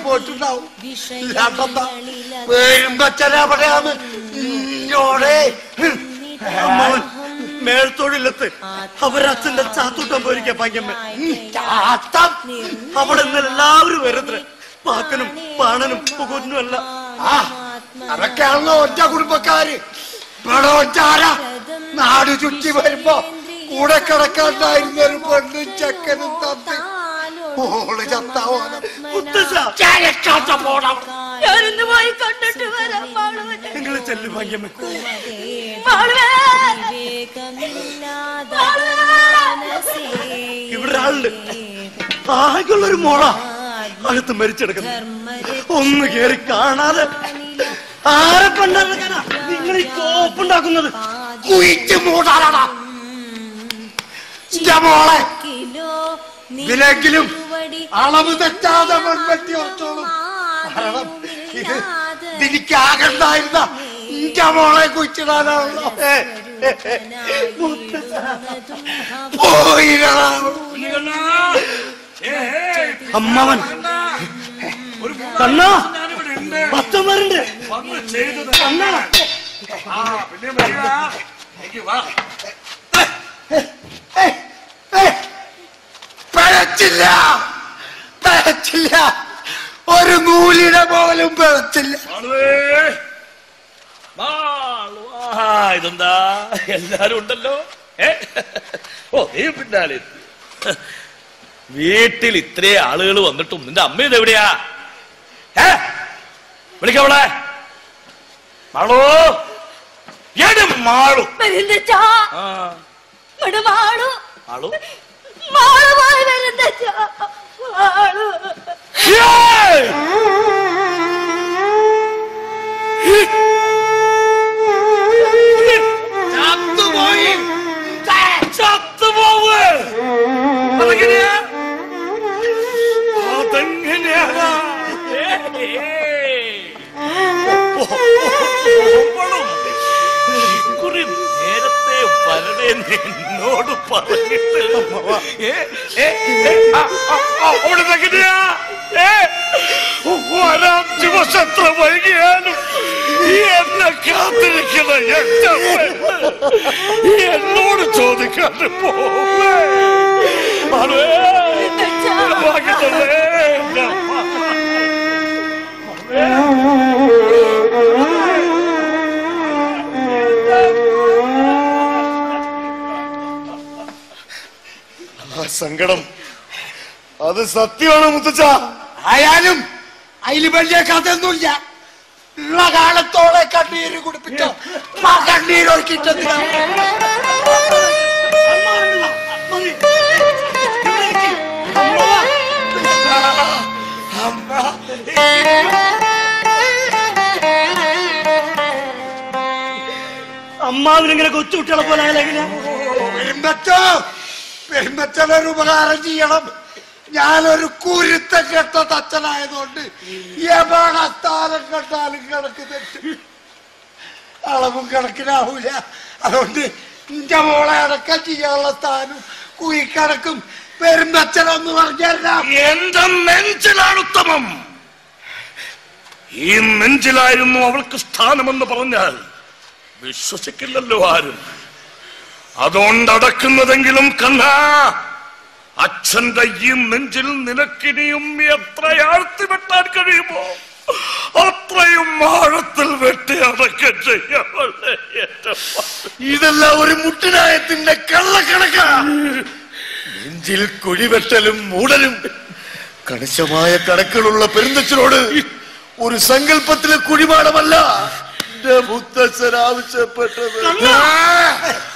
പോയിട്ടുണ്ടാവും ഇല്ലാണ്ടെന്താ പേരുമ്പച്ചനവിടെയാന്ന് ഇന്നോടെ അമ്മാവൻ മേൽത്തൊഴിലത്ത് അവരച്ഛന്റെ ചാത്തൂട്ടം പോയിരിക്കാ പയ്യമ്മ ചാത്തം അവിടെ നിന്ന് എല്ലാവരും വരുത്ര പാക്കനും പാണനും പുകുനും അല്ല ആ അതൊക്കെയാണല്ലോ ഒറ്റ കുടുംബക്കാര് ഇവിടെ ഒറ്റാര നാട് ചുറ്റി വരുമ്പോ കൂടെ കിടക്കാണ്ടായിരുന്ന ഒരു പെണ്ണും ചെക്കനും തന്ന് ഓള് ചത്താവാണ് ചരക്കാത്ത പോണം ഞാനൊന്ന് പോയി കണ്ടിട്ട് വരാം മാളുവനെ നിങ്ങൾ ചെല്ലു പയ്യമ്മ മാളുവേ ഇവിടെ ഒരാളുണ്ട് ആകെയുള്ളൊരു മോള അകത്ത് മരിച്ചെടുക്കുന്നു ഒന്ന് കേറി കാണാതെ ആരെ കണ്ടാ നിങ്ങൾ ഈ കോപ്പുണ്ടാക്കുന്നത് കുയിച്ച് മൂടാറാടാ ഇന്റെ മോളെ ഇതിലെങ്കിലും അളവ് തെറ്റാതെ മൺവെട്ടി ഓർത്തോളും കാരണം ഇത് ഇതിലേക്ക് ആകണ്ടായിരുന്ന ഇന്റെ മോളെ കുഴിച്ചിടാനാണല്ലോ പോയിരടാ അമ്മാവൻ കണ്ണാ പത്തന്മാരുണ്ട് കണ്ണാ പിഴച്ചില്ല പിഴച്ചില്ല ഒരു നൂലിടെ പോലും പിഴച്ചില്ല ആ ഇതെന്താ എല്ലാരും ഉണ്ടല്ലോ ഏ ഓ നീ പിന്നാലെ എത്തി. വീട്ടിൽ ഇത്രേ ആളുകൾ വന്നിട്ടും നിന്റെ അമ്മ ഇത് എവിടെയാ ഏ വിളിക്കവളെ മാളു എടി മാളു വരുന്നച്ചാ ആ ഇവിടെ മാളു മാളു മാളു പോയി വരുന്നച്ചാ മാളു ഏയ്! ചത്തുപോയി ചത്തുപോവ് അതെങ്ങനെയാ അതെങ്ങനെയാ ഇക്കുറി നേരത്തെ വരണേ എന്നോട് പറഞ്ഞിട്ട് ഏ, ഏ, ഏ, ആ, ആ, ആ, അവിടുന്ന് എങ്ങനെയാ ഏ, ഒരഞ്ചു വർഷം എത്ര വൈകിയാലും ഈ എന്നെ കാത്തിരിക്കണ എന്റെ പെണ്ണ് എന്നോട് ചോദിക്കാതെ പോവേ മാളുവേ, ബാക്കി തന്നേ, എന്റെ അമ്മ. ആ സങ്കടം അത് സത്യമാണ് മുത്തച്ഛ ആയാലും അതിൽ വലിയ കഥയൊന്നുമില്ല ഉള്ള കാലത്തോടെ കണ്ണീര് കുടിപ്പിച്ചോ ആ കണ്ണീരൊഴുക്കിട്ടെന്തിനാ അമ്മാവിനിങ്ങനെ കൊച്ചുകുട്ടികളെ പോലെ ആയാലും എങ്ങനെയാ പെരുമ്പറ്റോ പെരുമ്പറ്റനൊരു ഉപകാരം ചെയ്യണം ഞാനൊരു കുരുത്ത കെട്ട തച്ചനായതുകൊണ്ട് എവിടെ സ്ഥാനം കണ്ടാലും കണക്ക് തെറ്റ് അളവും കണക്കിനാവൂല അതുകൊണ്ട് എന്റെ മോളെ അടക്കം ചെയ്യാനുള്ള സ്ഥാനം കുയിക്കണക്കും പെരുമ്പച്ചനെന്ന് പറഞ്ഞാൽ എന്റെ നെഞ്ചിലാണ് ഉത്തമം ഈ നെഞ്ചിലായിരുന്നു അവൾക്ക് സ്ഥാനമെന്ന് പറഞ്ഞാൽ വിശ്വസിക്കില്ലല്ലോ ആരും അതുകൊണ്ടടക്കുന്നതെങ്കിലും കണ്ണ അച്ഛന്റെ ഈ നെഞ്ചിൽ നിനക്കിനിയും എത്രയാഴ്ത്തി വെട്ടാൻ കഴിയുമോ അത്രയും ആഴത്തിൽ വെട്ടി അടക്കം ചെയ്യാമല്ലേ എന്റെ ഇതെല്ലാം ഒരു മുട്ടിനായത്തിന്റെ കള്ളക്കണക്കാ നെഞ്ചിൽ കുഴിവെട്ടലും മൂടലും കണിശമായ കണക്കുകളുള്ള പെരുന്തച്ചനോട് ഒരു സങ്കല്പത്തിലെ കുഴിമാടമല്ല എന്റെ മുത്തച്ഛൻ ആവശ്യപ്പെട്ടത്